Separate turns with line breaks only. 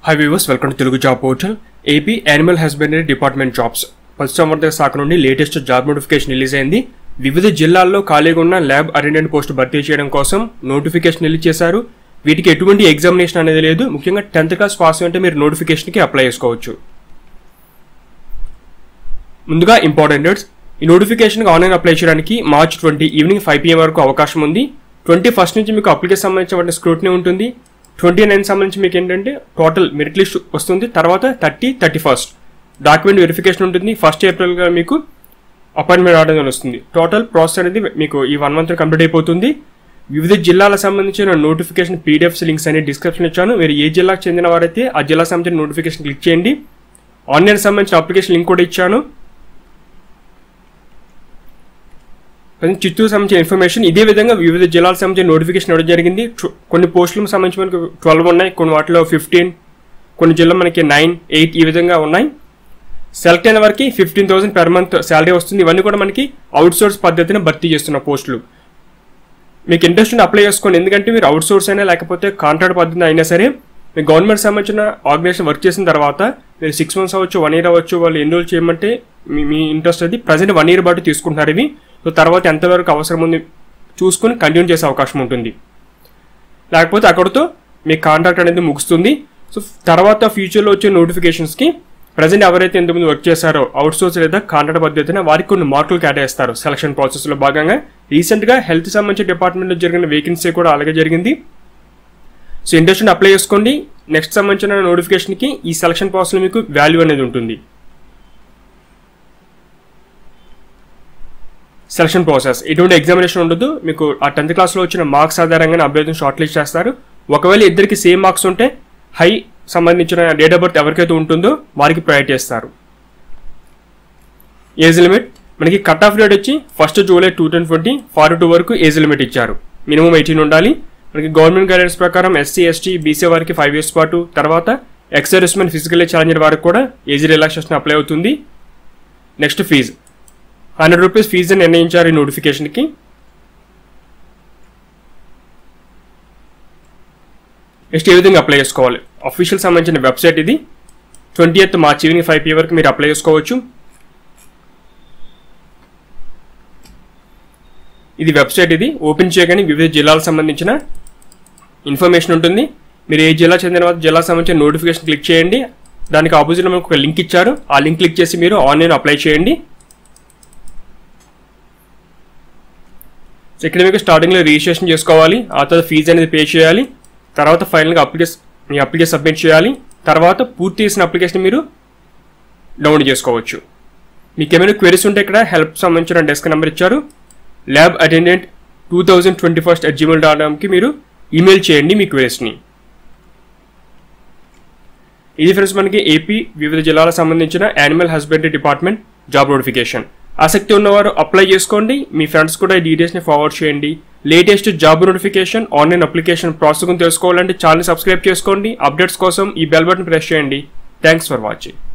high viewers welcome to Telugu job portal AP animal husbandry department jobs పశుసంవర్ధక శాఖ నుండి latest job notification release అయింది వివిధ జిల్లాల్లో ఖాళీగా ఉన్న ల్యాబ్ అటెండెంట్ పోస్ట్ భర్తీ చేయడం కోసం నోటిఫికేషన్ రిలీజ్ చేశారు వీటికి ఎటువంటి ఎగ్జామినేషన్ అనేది లేదు ముఖ్యంగా టెన్త్ క్లాస్ పాస్ అంటే మీరు నోటిఫికేషన్కి అప్లై చేసుకోవచ్చు ముందుగా ఇంపార్టెంట్ డేట్స్ ఈ నోటిఫికేషన్కి ఆన్లైన్ అప్లై చేయడానికి March twenty evening five PM వరకు అవకాశం ఉంది ట్వంటీ ఫస్ట్ నుంచి మీకు అప్లికేషన్ సంబంధించిన స్క్రూట్నీ ఉంటుంది ట్వంటీ నైన్ సంబంధించి మీకు ఏంటంటే టోటల్ మెరిట్ లిస్ట్ వస్తుంది తర్వాత thirty thirty first document verification ఉంటుంది ఫస్ట్ ఏప్రిల్గా మీకు అపాయింట్మెంట్ ఆర్డర్ అని వస్తుంది టోటల్ ప్రాసెస్ అనేది మీకు ఈ వన్ మంత్ కంప్లీట్ అయిపోతుంది వివిధ జిల్లాలకు సంబంధించిన నోటిఫికేషన్ పీడిఎఫ్స్ లింక్స్ అనే డిస్క్రిప్షన్ ఇచ్చాను మీరు ఏ జిల్లాకు చెందిన వారైతే ఆ జిల్లాకు సంబంధించిన నోటిఫికేషన్ క్లిక్ చేయండి ఆన్లైన్ సంబంధించిన అప్లికేషన్ లింక్ కూడా ఇచ్చాను ప్రజెంట్ చిత్తూరు సంబంధించిన ఇన్ఫర్మేషన్ ఇదే విధంగా వివిధ జిల్లాలకు సంబంధించిన నోటిఫికేషన్ ఇవ్వడం జరిగింది ట్వ- కొన్ని పోస్టులకు సంబంధించి మనకు ట్వెల్వ్ ఉన్నాయి కొన్ని వాటిలో ఫిఫ్టీన్ కొన్ని జిల్లా మనకి నైన్ ఎయిట్ ఈ విధంగా ఉన్నాయి సెలెక్ట్ అయిన వారికి fifteen thousand per month salary వస్తుంది ఇవన్నీ కూడా మనకి అవుట్ సోర్స్ పద్ధతిని భర్తీ చేస్తున్న పోస్టులు మీకు ఇంట్రెస్ట్ ఉంటే అప్లై చేసుకోండి ఎందుకంటే మీరు అవుట్ సోర్స్ అయినా లేకపోతే కాంట్రాక్ట్ పద్ధతి అయినా సరే మీరు గవర్నమెంట్ సంబంధించిన ఆర్గనైజేషన్ వర్క్ చేసిన తర్వాత మీరు సిక్స్ మంత్స్ అవ్వచ్చు వన్ ఇయర్ అవ్వచ్చు వాళ్ళు ఎన్రోల్ చేయమంటే మీ మీ ఇంట్రెస్ట్ అది ప్రజెంట్ వన్ ఇయర్ పాటు తీసుకుంటున్నారు ఇవి సో తర్వాత ఎంతవరకు అవసరం ఉంది చూసుకొని కంటిన్యూ చేసే అవకాశం ఉంటుంది లేకపోతే అక్కడితో మీ కాంట్రాక్ట్ అనేది ముగుస్తుంది సో తర్వాత ఫ్యూచర్లో వచ్చే నోటిఫికేషన్స్కి ప్రజెంట్ ఎవరైతే ఇంతకుముందు వర్క్ చేశారో అవుట్ సోర్స్ లేదా కాంట్రాక్ట్ పద్ధతిన వారికి కొన్ని మార్కులు కేటాయిస్తారు సెలక్షన్ ప్రాసెస్లో భాగంగా రీసెంట్గా హెల్త్ సంబంధించిన డిపార్ట్మెంట్లో జరిగిన వేకెన్సీ కూడా అలాగే జరిగింది సో ఇంట్రెస్ట్ అప్లై చేసుకోండి నెక్స్ట్ సంబంధించిన నోటిఫికేషన్కి ఈ సెలక్షన్ ప్రాసెస్లో మీకు వాల్యూ అనేది ఉంటుంది సెలక్షన్ ప్రాసెస్ ఎటువంటి ఎగ్జామినేషన్ ఉండదు మీకు ఆ టెన్త్ క్లాస్లో వచ్చిన మార్క్స్ ఆధారంగానే అభ్యర్థిని షార్ట్ లిస్ట్ చేస్తారు ఒకవేళ ఇద్దరికి సేమ్ మార్క్స్ ఉంటే హై సంబంధించిన డేట్ ఆఫ్ బర్త్ ఎవరికైతే ఉంటుందో వారికి ప్రొవైడ్ చేస్తారు ఏజ్ లిమిట్ మనకి కట్ ఆఫ్ డేట్ వచ్చి first July two thousand twenty forty two వరకు ఏజ్ లిమిట్ ఇచ్చారు మినిమం ఎయిటీన్ ఉండాలి మనకి గవర్నమెంట్ గైడెన్స్ ప్రకారం ఎస్సీ ఎస్టీ బీసీ వారికి ఫైవ్ ఇయర్స్ పాటు తర్వాత ఎక్సర్విస్మెన్ ఫిజికల్లీ ఛాలెంజర్ వారికి కూడా ఏజ్ రిలాక్సేషన్ అప్లై అవుతుంది next fee hundred rupees fee నిర్ణయించారు ఈ నోటిఫికేషన్కి నెక్స్ట్ ఏ విధంగా అప్లై చేసుకోవాలి అఫీషియల్ సంబంధించిన వెబ్సైట్ ఇది twenty eighth March evening five P వరకు మీరు అప్లై చేసుకోవచ్చు ఇది వెబ్సైట్ ఇది ఓపెన్ చేయగానే వివిధ జిల్లాలకు సంబంధించిన ఇన్ఫర్మేషన్ ఉంటుంది మీరు ఏ జిల్లా చెందిన వారు జిల్లాకు సంబంధించిన నోటిఫికేషన్ క్లిక్ చేయండి దానికి ఆపోజిట్లో మనకు ఒక లింక్ ఇచ్చారు ఆ లింక్ క్లిక్ చేసి మీరు ఆన్లైన్ అప్లై చేయండి సో ఇక్కడ మీకు స్టార్టింగ్లో రిజిస్ట్రేషన్ చేసుకోవాలి ఆ తర్వాత ఫీజు అనేది పే చేయాలి తర్వాత ఫైనల్గా అప్లికేషన్ మీ అప్లికేషన్ సబ్మిట్ చేయాలి తర్వాత పూర్తి చేసిన అప్లికేషన్ మీరు డౌన్లోడ్ చేసుకోవచ్చు మీకు ఏమైనా క్వెరీస్ ఉంటే ఇక్కడ హెల్ప్ సంబంధించిన డెస్క్ నెంబర్ ఇచ్చారు lab attendant two thousand twenty first at Gmail dot కామ్కి మీరు ఈమెయిల్ చేయండి మీ క్వెరీస్ని ఇది ఫ్రెండ్స్ మనకి ఏపీ వివిధ జిల్లాలకు సంబంధించిన animal husbandry department job notification ఆసక్తి ఉన్నవారు అప్లై చేసుకోండి మీ ఫ్రెండ్స్ కూడా ఈ డీటెయిల్స్ని ఫార్వర్డ్ చేయండి latest job notification online application process గురించి తెలుసుకోవాలంటే ఛానల్ సబ్స్క్రైబ్ చేసుకోండి అప్డేట్స్ కోసం ఈ బెల్ బటన్ ప్రెస్ చేయండి థ్యాంక్స్ ఫర్ వాచింగ్